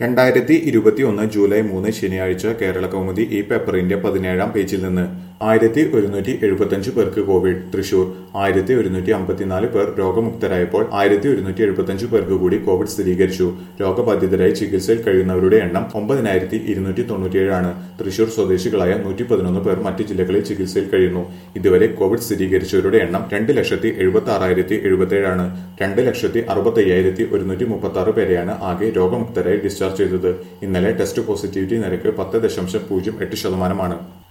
രണ്ടായിരത്തി ഇരുപത്തിയൊന്ന് ജൂലൈ മൂന്ന് ശനിയാഴ്ച കേരള കൗമുദി ഈ പേപ്പറിന്റെ പതിനേഴാം പേജിൽ നിന്ന് ആയിരത്തി ഒരുന്നൂറ്റി എഴുപത്തിയഞ്ച് പേർക്ക് കോവിഡ് തൃശൂർ ആയിരത്തി ഒരുന്നൂറ്റി അമ്പത്തിനാല് പേർ രോഗമുക്തരായപ്പോൾ ആയിരത്തി ഒരുന്നൂറ്റി എഴുപത്തിയഞ്ച് പേർക്ക് കൂടി കോവിഡ് സ്ഥിരീകരിച്ചു രോഗബാധിതരായി ചികിത്സയിൽ കഴിയുന്നവരുടെ എണ്ണം ഒമ്പതിനായിരത്തി ഇരുന്നൂറ്റി തൊണ്ണൂറ്റിയേഴാണ് തൃശൂർ സ്വദേശികളായ നൂറ്റി പതിനൊന്ന് പേർ മറ്റ് ജില്ലകളിൽ ചികിത്സയിൽ കഴിയുന്നു ഇതുവരെ കോവിഡ് സ്ഥിരീകരിച്ചവരുടെ എണ്ണം രണ്ട് ലക്ഷത്തി എഴുപത്തി ആറായിരത്തി എഴുപത്തിയേഴാണ് രണ്ട് ലക്ഷത്തി അറുപത്തി അയ്യായിരത്തി ഒരുന്നൂറ്റി മുപ്പത്തി ആറ് പേരെയാണ് ആകെ രോഗമുക്തരായി ഡിസ്ചാർജ് ചെയ്തത് ഇന്നലെ ടെസ്റ്റ് പോസിറ്റിവിറ്റി നിരക്ക് പത്ത് ദശാംശം പൂജ്യം എട്ട് ശതമാനമാണ്